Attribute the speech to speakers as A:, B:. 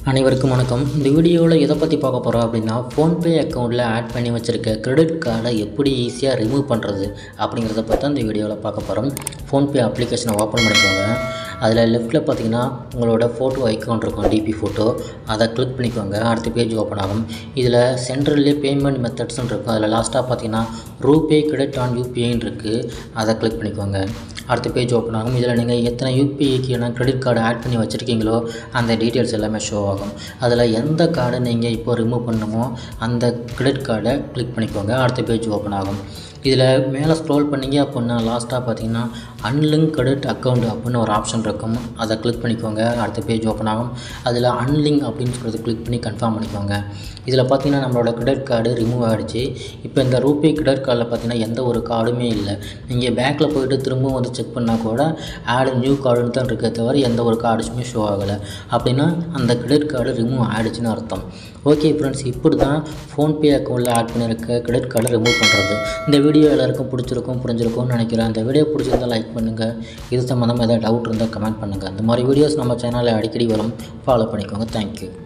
A: அனைவருக்கும் வணக்கம் இந்த வீடியோவில் எதை பற்றி பார்க்க போகிறோம் அப்படின்னா ஃபோன்பே அக்கௌண்ட்டில் ஆட் பண்ணி வச்சுருக்க கிரெடிட் கார்டை எப்படி ஈஸியாக ரிமூவ் பண்ணுறது அப்படிங்கிறத பற்றி தான் இந்த வீடியோவில் பார்க்க போகிறோம் ஃபோன்பே அப்ளிகேஷனை ஓப்பன் பண்ணிக்கோங்க அதில் லெஃப்ட்டில் பார்த்தீங்கன்னா உங்களோட ஃபோட்டோ ஐக்கான் இருக்கும் டிபி ஃபோட்டோ அதை கிளிக் பண்ணிக்கோங்க அடுத்த பேஜ் ஓப்பன் ஆகும் இதில் சென்ட்ரல்லே பேமெண்ட் மெத்தட்ஸ்னு இருக்கும் அதில் லாஸ்ட்டாக பார்த்தீங்கன்னா ரூபே கிரெடிட் ஆன் யூபிஐன்னு இருக்குது அதை கிளிக் பண்ணிக்கோங்க அடுத்த பேஜ் ஓப்பன் ஆகும் இதில் நீங்கள் எத்தனை யூபிஐக்கான கிரெடிட் கார்டு ஆட் பண்ணி வச்சுருக்கீங்களோ அந்த டீட்டெயில்ஸ் எல்லாமே ஷோ ஆகும் அதில் எந்த கார்டை நீங்கள் இப்போ ரிமூவ் பண்ணணுமோ அந்த கிரெடிட் கார்டை கிளிக் பண்ணிக்கோங்க அடுத்த பேஜ் ஓப்பன் ஆகும் இதில் மேலே ஸ்க்ரோல் பண்ணீங்க அப்படின்னா லாஸ்ட்டாக பார்த்தீங்கன்னா அன்லிங்க் கிரெடிட் அக்கௌண்ட் அப்படின்னு ஒரு ஆப்ஷன் இருக்கும் அதை கிளிக் பண்ணிக்கோங்க அடுத்த பேஜ் ஓப்பன் ஆகும் அதில் அன்லிங்க் அப்படின்னு சொல்கிறது கிளிக் பண்ணி கன்ஃபார்ம் பண்ணிக்கோங்க இதில் பார்த்தீங்கன்னா நம்மளோட கிரெடிட் கார்டு ரிமூவ் ஆகிடுச்சு இப்போ இந்த ரூபே கிரெடிட் கார்டில் பார்த்தீங்கன்னா எந்த ஒரு கார்டுமே இல்லை நீங்கள் பேங்க்கில் போயிட்டு திரும்பவும் வந்து செக் பண்ணால் கூட ஆடு நியூ கார்டுன்னு தான் இருக்கே தவிர எந்த ஒரு கார்டுமே ஷோ ஆகலை அப்படின்னா அந்த கிரெடிட் கார்டு ரிமூவ் ஆகிடுச்சுன்னு அர்த்தம் ஓகே ஃப்ரெண்ட்ஸ் இப்படி தான் ஃபோன்பே அக்கௌண்ட்டில் ஆட் பண்ணியிருக்க கிரெடிட் கார்டை ரிமூவ் பண்ணுறது இந்த வீடியோ எல்லாருக்கும் பிடிச்சிருக்கும் புரிஞ்சிருக்கும்னு நினைக்கிறேன் இந்த வீடியோ பிடிச்சிருந்தால் லைக் பண்ணுங்கள் இது சம்மந்தமாக ஏதாவது டவுட் இருந்தால் கமெண்ட் பண்ணுங்கள் இந்த மாதிரி வீடியோஸ் நம்ம சேனலில் அடிக்கடி வரும் ஃபாலோ பண்ணிக்கோங்க தேங்க்யூ